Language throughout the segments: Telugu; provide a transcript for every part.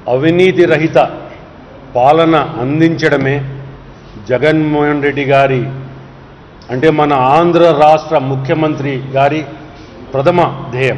అవినీతి రహిత పాలన అందించడమే జగన్మోహన్ రెడ్డి గారి అంటే మన ఆంధ్ర రాష్ట్ర ముఖ్యమంత్రి గారి ప్రథమ ధ్యేయం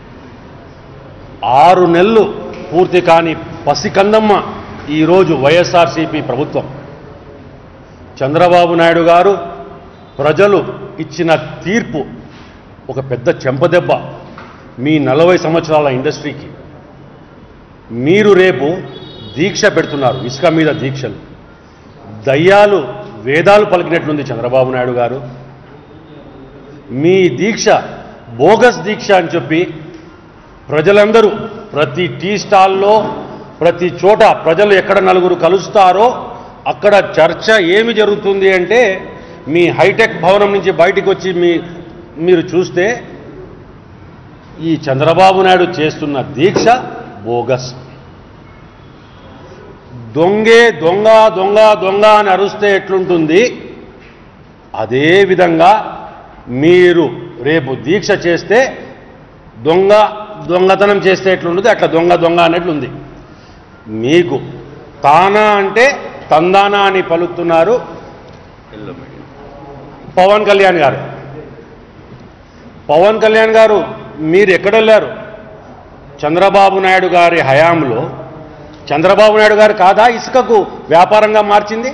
ఆరు నెలలు పూర్తి కాని పసికందమ్మ ఈరోజు వైఎస్ఆర్సీపీ ప్రభుత్వం చంద్రబాబు నాయుడు గారు ప్రజలు ఇచ్చిన తీర్పు ఒక పెద్ద చెంపదెబ్బ మీ నలభై సంవత్సరాల ఇండస్ట్రీకి మీరు రేపు దీక్ష పెడుతున్నారు ఇసుక మీద దీక్షలు దయ్యాలు వేదాలు పలికినట్లుంది చంద్రబాబు నాయుడు గారు మీ దీక్ష బోగస్ దీక్ష అని చెప్పి ప్రజలందరూ ప్రతి టీ స్టాల్లో ప్రతి చోట ప్రజలు ఎక్కడ నలుగురు కలుస్తారో అక్కడ చర్చ ఏమి జరుగుతుంది అంటే మీ హైటెక్ భవనం నుంచి బయటికి వచ్చి మీ మీరు చూస్తే ఈ చంద్రబాబు నాయుడు చేస్తున్న దీక్ష బోగస్ దొంగే దొంగ దొంగ దొంగ అని అరుస్తే ఎట్లుంటుంది అదే విధంగా మీరు రేపు దీక్ష చేస్తే దొంగ దొంగతనం చేస్తే ఎట్లుంటుంది అట్లా దొంగ దొంగ అన్నట్లుంది మీకు తానా అంటే తందానా అని పలుకుతున్నారు పవన్ కళ్యాణ్ గారు పవన్ కళ్యాణ్ గారు మీరు ఎక్కడెళ్ళారు చంద్రబాబు నాయుడు గారి హయాంలో చంద్రబాబు నాయుడు గారు కాదా ఇసుకకు వ్యాపారంగా మార్చింది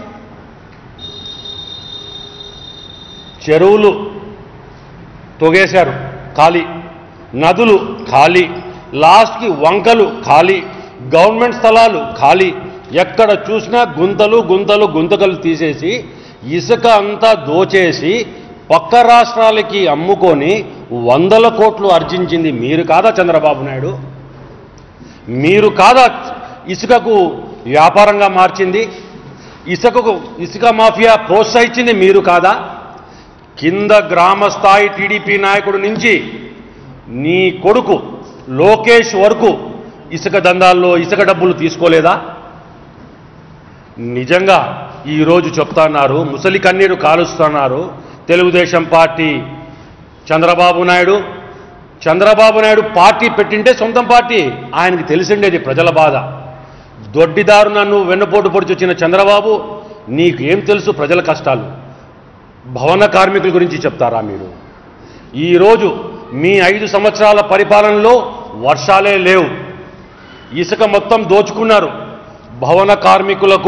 చెరువులు తొగేశారు ఖాళీ నదులు ఖాళీ లాస్ట్కి వంకలు ఖాళీ గవర్నమెంట్ స్థలాలు ఖాళీ ఎక్కడ చూసినా గుంతలు గుంతలు గుంతకలు తీసేసి ఇసుక అంతా దోచేసి పక్క రాష్ట్రాలకి అమ్ముకొని వందల కోట్లు అర్జించింది మీరు కాదా చంద్రబాబు నాయుడు మీరు కాదా ఇసుకకు వ్యాపారంగా మార్చింది ఇసుకకు ఇసుక మాఫియా ప్రోత్సహించింది మీరు కాదా కింద గ్రామ స్థాయి టీడీపీ నాయకుడి నుంచి నీ కొడుకు లోకేష్ వరకు ఇసుక దందాల్లో ఇసుక డబ్బులు తీసుకోలేదా నిజంగా ఈరోజు చెప్తున్నారు ముసలి కన్నీరు కాలుస్తున్నారు తెలుగుదేశం పార్టీ చంద్రబాబు నాయుడు చంద్రబాబు నాయుడు పార్టీ పెట్టింటే సొంతం పార్టీ ఆయనకి తెలిసిండేది ప్రజల బాధ దొడ్డిదారు నన్ను వెన్నుపోటు పొడిచి వచ్చిన చంద్రబాబు నీకు ఏం తెలుసు ప్రజల కష్టాలు భవన కార్మికుల గురించి చెప్తారా మీరు ఈరోజు మీ ఐదు సంవత్సరాల పరిపాలనలో వర్షాలే లేవు ఇసుక మొత్తం దోచుకున్నారు భవన కార్మికులకు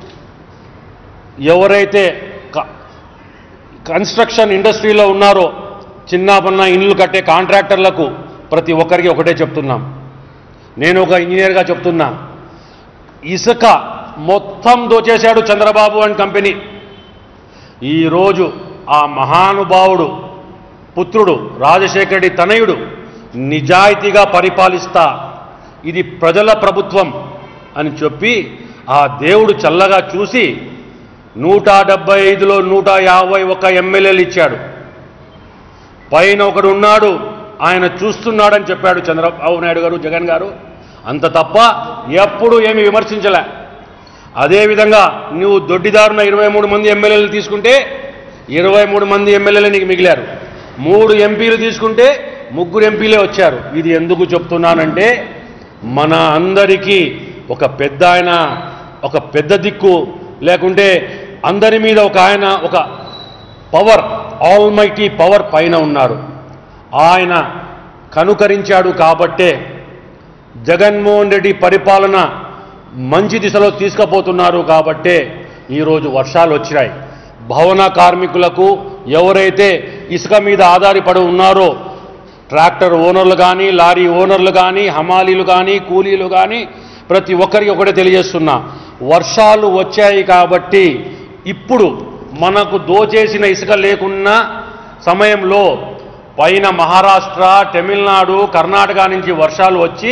ఎవరైతే క- కన్స్ట్రక్షన్ ఇండస్ట్రీలో ఉన్నారో చిన్న పన్న ఇండ్లు కట్టే కాంట్రాక్టర్లకు ప్రతి ఒక్కరికి ఒకటే చెప్తున్నాం నేను ఒక ఇంజనీర్గా చెప్తున్నా ఇసుక మొత్తం దోచేశాడు చంద్రబాబు అండ్ కంపెనీ ఈరోజు ఆ మహానుభావుడు పుత్రుడు రాజశేఖరుడి తనయుడు నిజాయితీగా పరిపాలిస్తా ఇది ప్రజల ప్రభుత్వం అని చెప్పి ఆ దేవుడు చల్లగా చూసి నూట డెబ్బై ఐదులో నూట యాభై ఒక్క ఎమ్మెల్యేలు ఇచ్చాడు పైన ఒకడు ఉన్నాడు ఆయన చూస్తున్నాడని చెప్పాడు చంద్రబాబు నాయుడు గారు జగన్ గారు అంత తప్ప ఎప్పుడు ఏమి విమర్శించలే అదేవిధంగా నువ్వు దొడ్డిదారున ఇరవై మూడు మంది ఎమ్మెల్యేలు తీసుకుంటే ఇరవై మూడు మంది ఎమ్మెల్యేలు నీకు మిగిలారు మూడు ఎంపీలు తీసుకుంటే ముగ్గురు ఎంపీలే వచ్చారు ఇది ఎందుకు చెప్తున్నానంటే మన అందరికీ ఒక పెద్ద ఆయన ఒక పెద్ద దిక్కు లేకుంటే అందరి మీద ఒక ఆయన ఒక పవర్ ఆల్మైటీ పవర్ పైన ఉన్నారు ఆయన కనుకరించాడు కాబట్టే జగన్మోహన్ రెడ్డి పరిపాలన మంచి దిశలో తీసుకుపోతున్నారు కాబట్టే ఈరోజు వర్షాలు వచ్చినాయి భవన కార్మికులకు ఎవరైతే ఇసుక మీద ఆధారపడి ఉన్నారో ట్రాక్టర్ ఓనర్లు కానీ లారీ ఓనర్లు కానీ హమాలీలు కానీ కూలీలు కానీ ప్రతి ఒక్కరికి ఒకటే తెలియజేస్తున్నా వర్షాలు వచ్చాయి కాబట్టి ఇప్పుడు మనకు దోచేసిన ఇసుక లేకున్న సమయంలో పైన మహారాష్ట్ర తమిళనాడు కర్ణాటక నుంచి వర్షాలు వచ్చి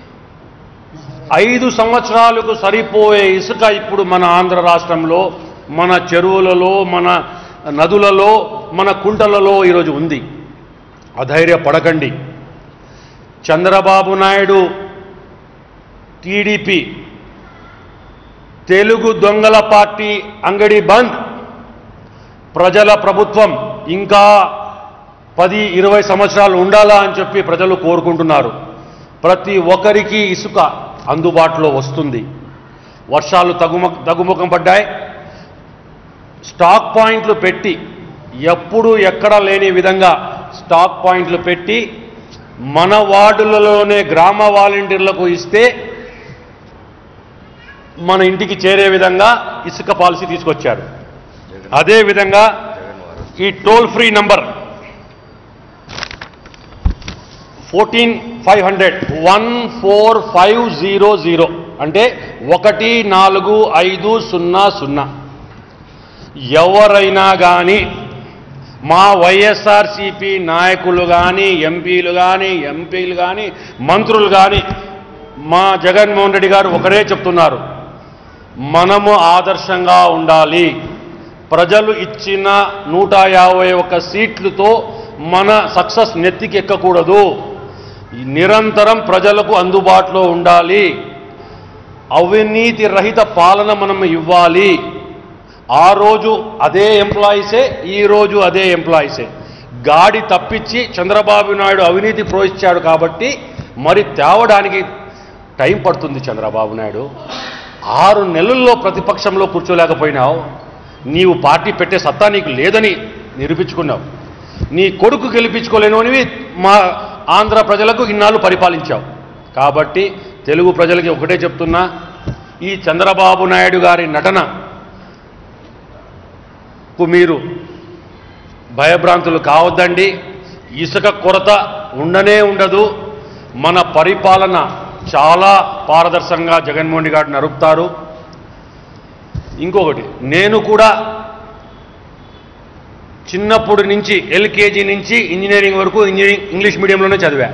ఐదు సంవత్సరాలకు సరిపోయే ఇసుక ఇప్పుడు మన ఆంధ్ర రాష్ట్రంలో మన చెరువులలో మన నదులలో మన కుంటలలో ఈరోజు ఉంది అధైర్యపడకండి చంద్రబాబు నాయుడు టీడీపీ తెలుగు దొంగల పార్టీ అంగడి బంద్ ప్రజల ప్రభుత్వం ఇంకా పది ఇరవై సంవత్సరాలు ఉండాలా అని చెప్పి ప్రజలు కోరుకుంటున్నారు ప్రతి ఒక్కరికి ఇసుక అందుబాటులో వస్తుంది వర్షాలు తగుమ తగ్గుముఖం పడ్డాయి స్టాక్ పాయింట్లు పెట్టి ఎప్పుడు ఎక్కడ లేని విధంగా స్టాక్ పాయింట్లు పెట్టి మన వార్డులలోనే గ్రామ వాలంటీర్లకు ఇస్తే మన ఇంటికి చేరే విధంగా ఇసుక పాలసీ తీసుకొచ్చారు అదే విధంగా ఈ toll free number fourteen five hundred one four five zero zero అంటే ఒకటి నాలుగు ఐదు సున్నా సున్నా ఎవరైనా కానీ మా వైఎస్ఆర్సిపి నాయకులు కానీ ఎంపీలు కానీ ఎంపీలు కానీ మంత్రులు కానీ మా జగన్మోహన్ రెడ్డి గారు ఒకరే చెప్తున్నారు మనము ఆదర్శంగా ఉండాలి ప్రజలు ఇచ్చిన నూట యాభై ఒక్క సీట్లతో మన సక్సెస్ నెత్తికి ఎక్కకూడదు నిరంతరం ప్రజలకు అందుబాటులో ఉండాలి అవినీతి రహిత పాలన మనం ఇవ్వాలి ఆ రోజు అదే ఎంప్లాయీసే ఈ రోజు అదే ఎంప్లాయీసే గాడి తప్పించి చంద్రబాబు నాయుడు అవినీతి ప్రోహించాడు కాబట్టి మరి తేవడానికి టైం పడుతుంది చంద్రబాబు నాయుడు ఆరు నెలల్లో ప్రతిపక్షంలో కూర్చోలేకపోయినావు నీవు పార్టీ పెట్టే సత్తా నీకు లేదని నిరూపించుకున్నావు నీ కొడుకు గెలిపించుకోలేనివి మా ఆంధ్ర ప్రజలకు ఇన్నాళ్ళు పరిపాలించావు కాబట్టి తెలుగు ప్రజలకి ఒకటే చెప్తున్నా ఈ చంద్రబాబు నాయుడు గారి నటన కు మీరు భయభ్రాంతులు కావద్దండి ఇసుక కొరత ఉండనే ఉండదు మన పరిపాలన చాలా పారదర్శకంగా జగన్మోహన్ రెడ్డి గారు నరుపుతారు ఇంకొకటి నేను కూడా చిన్నప్పటి నుంచి ఎల్కేజీ నుంచి ఇంజనీరింగ్ వరకు ఇంజనీరింగ్ ఇంగ్లీష్ మీడియంలోనే చదివా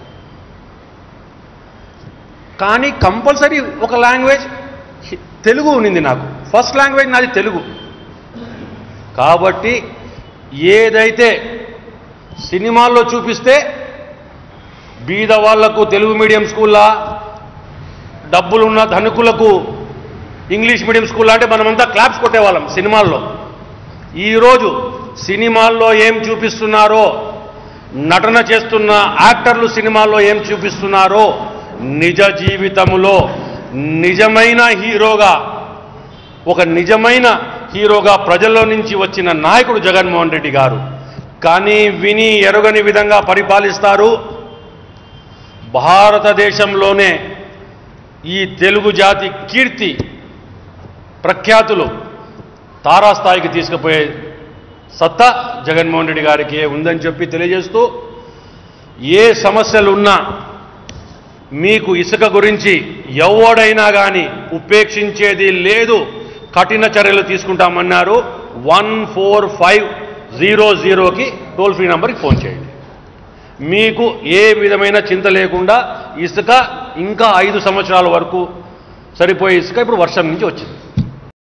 కానీ కంపల్సరీ ఒక లాంగ్వేజ్ హి- తెలుగు ఉన్నింది నాకు ఫస్ట్ లాంగ్వేజ్ నాది తెలుగు కాబట్టి ఏదైతే సినిమాల్లో చూపిస్తే బీద వాళ్లకు తెలుగు మీడియం స్కూల్లా డబ్బులున్న ధనికులకు ఇంగ్లీష్ మీడియం స్కూల్ అంటే మనమంతా క్లాప్స్ కొట్టేవాళ్ళం సినిమాల్లో ఈరోజు సినిమాల్లో ఏం చూపిస్తున్నారో నటన చేస్తున్న యాక్టర్లు సినిమాల్లో ఏం చూపిస్తున్నారో నిజ జీవితంలో నిజమైన హీరోగా ఒక నిజమైన హీరోగా ప్రజల్లో నుంచి వచ్చిన నాయకుడు జగన్మోహన్ రెడ్డి గారు కానీ విని ఎరుగని విధంగా పరిపాలిస్తారు భారతదేశంలోనే ఈ తెలుగు జాతి కీర్తి ప్రఖ్యాతులు తారాస్థాయికి తీసుకుపోయే సత్తా జగన్మోహన్ రెడ్డి గారికి ఉందని చెప్పి తెలియజేస్తూ ఏ సమస్యలు ఉన్నా మీకు ఇసుక గురించి ఎవడైనా కానీ ఉపేక్షించేది లేదు కఠిన చర్యలు తీసుకుంటామన్నారు వన్ ఫోర్ ఫైవ్ జీరో జీరోకి టోల్ ఫ్రీ నంబర్కి ఫోన్ చేయండి మీకు ఏ విధమైన చింత లేకుండా ఇసుక ఇంకా ఐదు సంవత్సరాల వరకు సరిపోయే ఇసుక ఇప్పుడు వర్షం నుంచి వచ్చింది